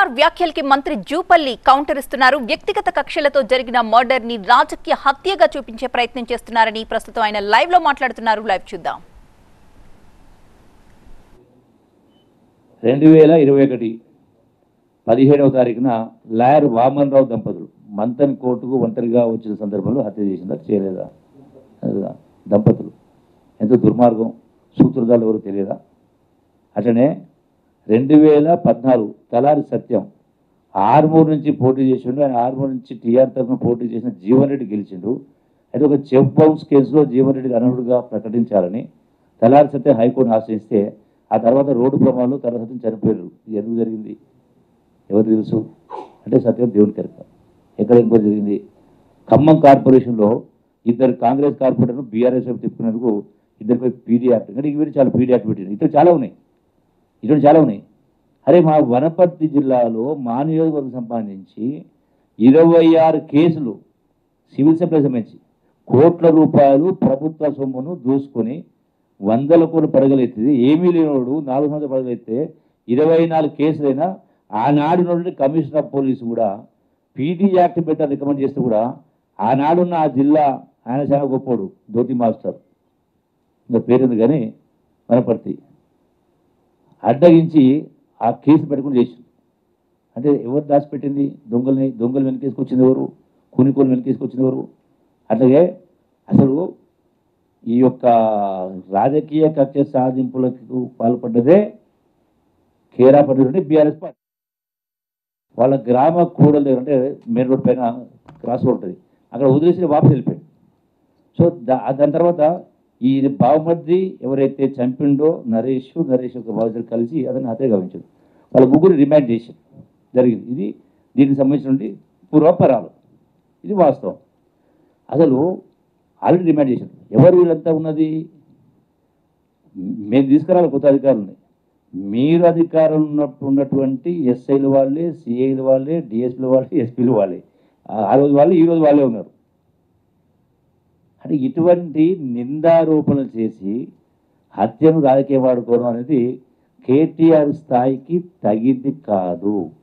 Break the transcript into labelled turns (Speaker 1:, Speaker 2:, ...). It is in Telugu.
Speaker 1: కేటీఆర్ వ్యాఖ్యలకి మంత్రి జూపల్లి కౌంటర్ ఇస్తున్నారు వ్యక్తిగత కక్షలతో జరిగిన మర్డర్ ని రాజకీయ హత్యగా చూపించే ప్రయత్నం చేస్తున్నారని ప్రస్తుతం ఆయన లైవ్ లో మాట్లాడుతున్నారు లైవ్ చూద్దాం
Speaker 2: రెండు వేల ఇరవై ఒకటి పదిహేడవ తారీఖున లాయర్ వామన్ రావు దంపతులు మంతన్ కోర్టుకు ఒంటరిగా వచ్చిన సందర్భంలో హత్య చేసిందా చేయలేదా అదిగా దంపతులు ఎంత దుర్మార్గం సూత్రధారులు ఎవరు తెలియదా అట్లనే రెండు వేల పద్నాలుగు తలారి సత్యం ఆర్మూర్ నుంచి పోటీ చేసిండు ఆయన ఆర్మూర్ నుంచి టీఆర్ తరఫున పోటీ చేసిన జీవన్ రెడ్డి గెలిచిండు అయితే ఒక చెఫ్ బౌన్స్ కేసులో జీవన్ రెడ్డికి అనర్హుడుగా ప్రకటించాలని తలారి సత్యం హైకోర్టును ఆశ్రయిస్తే ఆ తర్వాత రోడ్డు ప్రమాదంలో తలారి సత్యం చనిపోయారు ఇది ఎందుకు జరిగింది ఎవరు తెలుసు అంటే సత్యం దేవుని కెరక ఎక్కడ ఎంక్వైరీ జరిగింది ఖమ్మం కార్పొరేషన్లో ఇద్దరు కాంగ్రెస్ కార్పొరేటర్ను బీఆర్ఎస్ వైపు తిప్పుకునేందుకు ఇద్దరిపై పీడీ యాక్ట్ అంటే ఇవి చాలా పీడీ యాక్ట్ పెట్టింది ఇటు చాలా ఉన్నాయి ఇటువంటి చాలా ఉన్నాయి అరే మా వనపర్తి జిల్లాలో మా నియోజకవర్గం సంబంధించి ఇరవై ఆరు కేసులు సివిల్ సప్లై సంబంధించి కోట్ల రూపాయలు ప్రభుత్వ సొమ్మును దూసుకొని వందల కోట్లు పడగలెత్తింది ఏమీ లేనివాడు నాలుగు వందల పడగలెత్తే ఇరవై నాలుగు కేసులైనా ఆనాడు నుండి కమిషనర్ ఆఫ్ పోలీసు కూడా పీటీ యాక్ట్ పెట్టాలని రికమెండ్ చేస్తే కూడా ఆనాడున్న ఆ జిల్లా ఆయన చాలా గొప్పోడు ధోతి మాస్టర్ ఇంకా పేరుంది కానీ వనపర్తి అడ్డగించి ఆ కేసు పెట్టుకుని చేసింది అంటే ఎవరు దాచిపెట్టింది దొంగల్ని దొంగలు వెనకేసుకొచ్చింది ఎవరు కూనికోలు వెనకేసుకొచ్చింది ఎవరు అట్లాగే అసలు ఈ యొక్క రాజకీయ కక్ష సాధింపులకు పాల్పడ్డదే కేరా పడ్డది బీఆర్ఎస్ పార్టీ వాళ్ళ గ్రామ కూడలు దగ్గర అంటే మెయిన్ రోడ్ పైన క్రాస్ రోడ్ ఉంటుంది అక్కడ వదిలేసి వాపస్ వెళ్ళిపోయాడు సో దా దాని తర్వాత ఈ బావమర్ది ఎవరైతే చంపిండో నరేష్ నరేష్ యొక్క బాధితులు కలిసి అతన్ని హత్య గమనించారు వాళ్ళ ముగ్గురు రిమాండ్ చేశారు జరిగింది ఇది దీనికి సంబంధించినటువంటి పూర్వపరాలు ఇది వాస్తవం అసలు ఆల్రెడీ రిమాండ్ చేశారు ఎవరు వీళ్ళంతా ఉన్నది మేము తీసుకురావాలి కొత్త అధికారులని మీరు అధికారం ఉన్నప్పుడు ఉన్నటువంటి ఎస్ఐలు వాళ్ళే సిఐలు వాళ్ళే డిఎస్పీలు వాళ్ళే ఎస్పీలు వాళ్ళే ఆ- ఆ రోజు వాళ్ళు ఈ రోజు వాళ్ళే ఉన్నారు అంటే ఇటువంటి నిందారోపణలు చేసి హత్యను రాజకీయ వాడుకోవడం అనేది కేటీఆర్ స్థాయికి తగింది కాదు